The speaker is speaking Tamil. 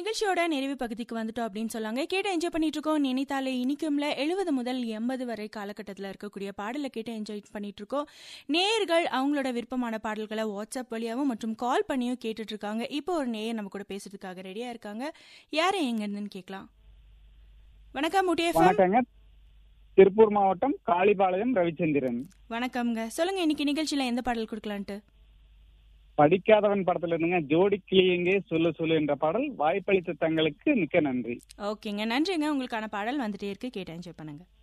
நிகழ்ச்சியோட நிறைவு பகுதிக்கு வந்துட்டோம் அப்படின்னு சொல்லாங்க கேட்டு என்ஜாய் பண்ணிட்டு இருக்கோம் நினைத்தாலே இனிக்கும்ல எழுபது முதல் எண்பது வரை காலகட்டத்தில் இருக்கக்கூடிய பாடலை கேட்டு என்ஜாய் பண்ணிட்டு இருக்கோம் நேயர்கள் அவங்களோட விருப்பமான பாடல்களை வாட்ஸ்அப் வழியாகவும் மற்றும் கால் பண்ணியும் கேட்டுட்டு இருக்காங்க இப்போ ஒரு நேயர் நம்ம கூட பேசுறதுக்காக ரெடியா இருக்காங்க யாரை எங்க இருந்துன்னு கேட்கலாம் வணக்கம் முட்டிஎஃப்எம் வணக்கங்க திருப்பூர் மாவட்டம் காளிபாளையம் ரவிச்சந்திரன் வணக்கம்ங்க சொல்லுங்க இன்னைக்கு நிகழ்ச்சியில எந்த பாடல் கொடுக்கலான்ட்டு படிக்காதவன் படத்துல இருந்துங்க ஜோடி கிளியங்கே சொல்லு சொல்லு என்ற பாடல் வாய்ப்பளித்த தங்களுக்கு மிக்க நன்றி ஓகேங்க நன்றிங்க உங்களுக்கான பாடல் வந்துட்டே இருக்கு கேட்டு என்ஜாய் பண்ணுங்க